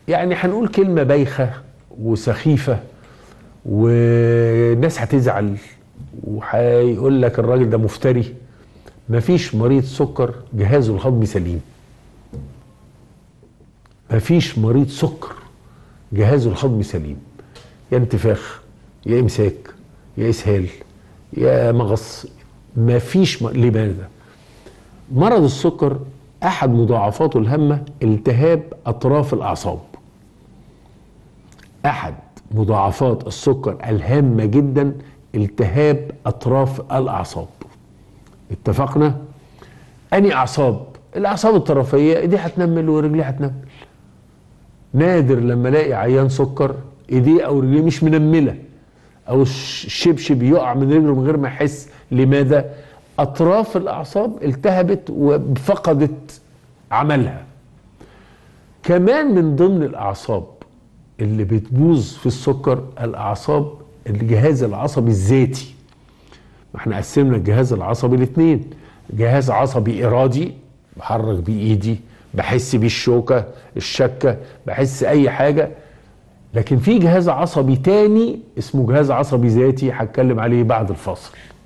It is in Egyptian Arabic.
يعني هنقول كلمة بايخة وسخيفة والناس هتزعل وهيقول لك الراجل ده مفتري مفيش مريض سكر جهازه الهضمي سليم مفيش مريض سكر جهازه الهضمي سليم يا انتفاخ يا امساك يا اسهال يا مغص مفيش م... لماذا مرض السكر احد مضاعفاته الهامه التهاب اطراف الاعصاب احد مضاعفات السكر الهامه جدا التهاب اطراف الاعصاب اتفقنا اني اعصاب الاعصاب الطرفيه ايديه هتنمل ورجليه هتنمل نادر لما الاقي عيان سكر ايديه او رجليه مش منمله او الشبشب يقع من رجله من غير ما يحس لماذا اطراف الاعصاب التهبت وفقدت عملها كمان من ضمن الاعصاب اللي بتبوظ في السكر الاعصاب الجهاز العصبي الذاتي ما احنا قسمنا الجهاز العصبي لاثنين جهاز عصبي ارادي بحرك بيه ايدي بحس بيه الشوكه الشكه بحس اي حاجه لكن في جهاز عصبي تاني اسمه جهاز عصبي ذاتي هتكلم عليه بعد الفاصل